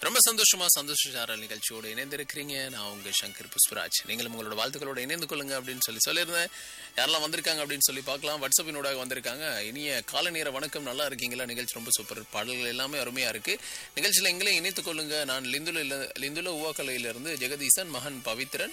ரொம்ப சந்தோஷமா சந்தோஷ சாரல் நிகழ்ச்சியோடு இணைந்திருக்கிறீங்க நான் உங்க சங்கர் புஷ்பராஜ் நீங்களும் உங்களோட வாழ்த்துக்களோட இணைந்து கொள்ளுங்க அப்படின்னு சொல்லி சொல்லியிருந்தேன் யாரெல்லாம் வந்திருக்காங்க அப்படின்னு சொல்லி பார்க்கலாம் வாட்ஸ்அப்பினோட வந்திருக்காங்க இனிய கால நேர வணக்கம் நல்லா இருக்கீங்களா நிகழ்ச்சி ரொம்ப சூப்பர் பாடல்கள் எல்லாமே அருமையா இருக்கு நிகழ்ச்சியில எங்களையும் இணைத்துக் கொள்ளுங்க நான் லிந்துல இல்ல- லிந்துல உவாக்கலையிலிருந்து ஜெகதீசன் மகன் பவித்ரன்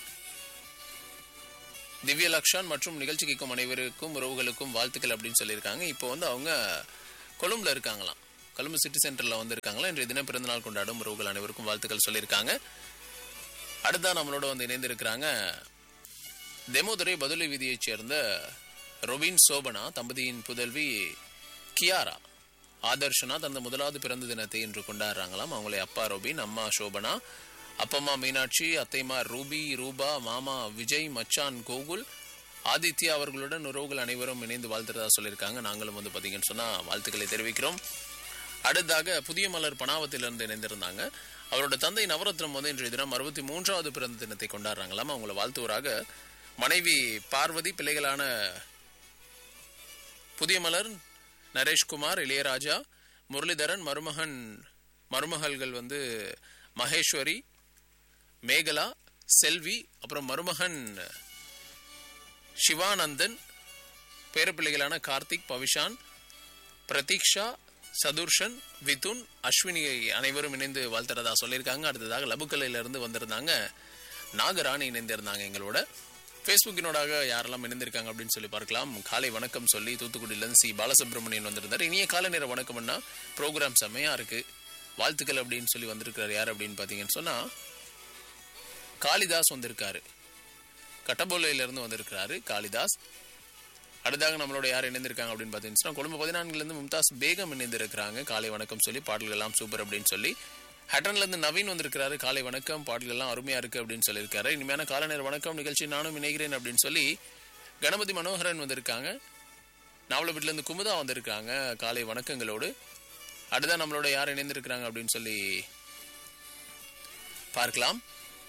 திவ்ய லக்ஷான் மற்றும் நிகழ்ச்சி கேட்கும் அனைவருக்கும் உறவுகளுக்கும் வாழ்த்துக்கள் அப்படின்னு சொல்லியிருக்காங்க இப்போ வந்து அவங்க கொழும்புல இருக்காங்களாம் கொழும்பு சிட்டி சென்டர்ல வந்து இருக்காங்களா இன்றைய தினம் பிறந்தநாள் கொண்டாடும் உறவுகள் அனைவருக்கும் வாழ்த்துக்கள் சொல்லியிருக்காங்க அடுத்தா நம்மளோட வந்து இணைந்திருக்கிறாங்க தெமோதுரை பதுளை வீதியைச் சேர்ந்த ரொபின் சோபனா தம்பதியின் புதல்வி கியாரா ஆதர்ஷனா தனது முதலாவது பிறந்த தினத்தை இன்று கொண்டாடுறாங்களாம் அவங்களுடைய அப்பா ரொபின் அம்மா சோபனா அப்பம்மா மீனாட்சி அத்தைமா ரூபி ரூபா மாமா விஜய் மச்சான் கோகுல் ஆதித்யா அவர்களுடன் உறவுகள் அனைவரும் இணைந்து வாழ்த்துறதா சொல்லியிருக்காங்க நாங்களும் வந்து பார்த்தீங்கன்னு சொன்னா வாழ்த்துக்களை தெரிவிக்கிறோம் அடுத்ததாக புதிய மலர் பனாவத்திலிருந்து இணைந்திருந்தாங்க அவரோட தந்தை நவரத்னம் வந்து இன்றைய தினம் அறுபத்தி மூன்றாவது பிறந்த தினத்தை கொண்டாடுறாங்களாம் அவங்கள வாழ்த்துவராக மனைவி பார்வதி பிள்ளைகளான புதிய மலர் நரேஷ்குமார் இளையராஜா முரளிதரன் மருமகன் மருமகள்கள் வந்து மகேஸ்வரி மேகலா செல்வி அப்புறம் மருமகன் சிவானந்தன் பேரப்பிள்ளைகளான கார்த்திக் பவிஷான் பிரதீக்ஷா சதுர்ஷன் விதுன் அஸ்வினி அனைவரும் இணைந்து வாழ்த்துறதா சொல்லியிருக்காங்க அடுத்ததாக லபுக்கலையில இருந்து வந்திருந்தாங்க நாகராணி இணைந்திருந்தாங்க எங்களோட ஃபேஸ்புக்கினோடாக யாரெல்லாம் இணைந்திருக்காங்க அப்படின்னு சொல்லி பார்க்கலாம் காலை வணக்கம் சொல்லி தூத்துக்குடியிலேருந்து சி பாலசுப்ரமணியன் வந்திருந்தார் இனிய காலை நேர வணக்கம்னா ப்ரோக்ராம் செம்மையா இருக்கு வாழ்த்துக்கள் அப்படின்னு சொல்லி வந்திருக்கிறார் யார் அப்படின்னு பார்த்தீங்கன்னு சொன்னா காளிதாஸ் வந்திருக்காரு கட்டபோலையில இருந்து வந்திருக்கிறாரு காளிதாஸ் அடுத்தாக நம்மளோட யார் இணைந்திருக்காங்க அப்படின்னு பார்த்தீங்கன்னா கொழும்பு பதினான்குலேருந்து மும்தாஸ் பேகம் இணைந்திருக்கிறாங்க காலை வணக்கம் சொல்லி பாடல்கள் எல்லாம் சூப்பர் அப்படின்னு சொல்லி ஹட்டன்ல இருந்து நவீன் வந்திருக்கிறாரு காலை வணக்கம் பாடல்கள் எல்லாம் அருமையா இருக்கு அப்படின்னு சொல்லியிருக்காரு இனிமையான காலை நேர வணக்கம் நிகழ்ச்சி நானும் இணைகிறேன் அப்படின்னு சொல்லி கணபதி மனோகரன் வந்திருக்காங்க நாவலப்பட்டில இருந்து குமுதா வந்திருக்காங்க காலை வணக்கங்களோடு அடுத்தா நம்மளோட யார் இணைந்திருக்கிறாங்க அப்படின்னு சொல்லி பார்க்கலாம்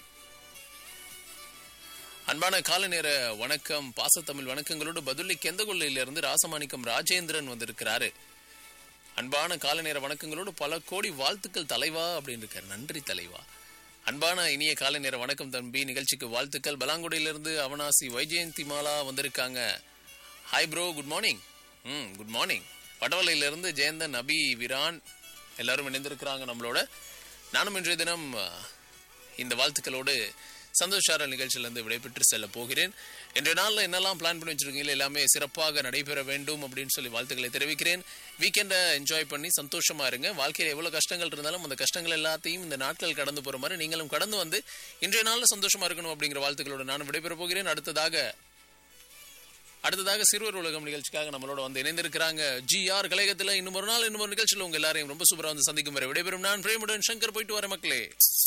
அன்பான கால நேர வணக்கம் பாசத்தமிழ் வணக்கங்களோடு பதிலி கெந்தகொள்ளையிலிருந்து ராசமாணிக்கம் ராஜேந்திரன் வந்திருக்கிறாரு அன்பான கால நேர வணக்கங்களோடு பல கோடி வாழ்த்துக்கள் தலைவா அப்படின்னு இருக்காரு நன்றி தலைவா அன்பான இனிய காலை நேர வணக்கம் தம்பி நிகழ்ச்சிக்கு வாழ்த்துக்கள் பலாங்குடியிலிருந்து அவனாசி வைஜெயந்தி மாலா வந்திருக்காங்க hi bro good morning hmm good morning வடவலையிலிருந்து ஜெயந்தன் அபி விரான் எல்லாரும் இணைந்திருக்கிறாங்க நம்மளோட நானும் இன்றைய தினம் அஹ், இந்த வாழ்த்துக்களோடு சந்தோஷார நிகழ்ச்சியிலிருந்து விடைபெற்று செல்ல போகிறேன் இன்றைய நாளில் என்னெல்லாம் பிளான் பண்ணி வச்சிருக்கீங்களோ எல்லாமே சிறப்பாக நடைபெற வேண்டும் அப்படின்னு சொல்லி வாழ்த்துக்களை தெரிவிக்கிறேன் வீக்கெண்டை என்ஜாய் பண்ணி சந்தோஷமா இருங்க வாழ்க்கையில் எவ்வளவு கஷ்டங்கள் இருந்தாலும் அந்த கஷ்டங்கள் எல்லாத்தையும் இந்த நாட்கள் கடந்து போற மாதிரி நீங்களும் கடந்து வந்து இன்றைய நாளில் சந்தோஷமா இருக்கணும் அப்படிங்கிற வாழ்த்துக்களோடு நானும் விடைபெற போகிறேன் அடுத்ததாக அடுத்ததாக சிறுவர் உலகம் நிகழ்ச்சிக்காக நம்மளோட வந்து இணைந்திருக்கிறாங்க ஜி ஆர் கலையகத்தில் இன்னும் ஒரு நாள் இன்னும் ஒரு நிகழ்ச்சியில் உங்க எல்லாரையும் ரொம்ப சூப்பரா வந்து சந்திக்கும் வரை விடைபெறும் நான் பிரேமுடன் சங்கர் போயிட்டு வர மக்களே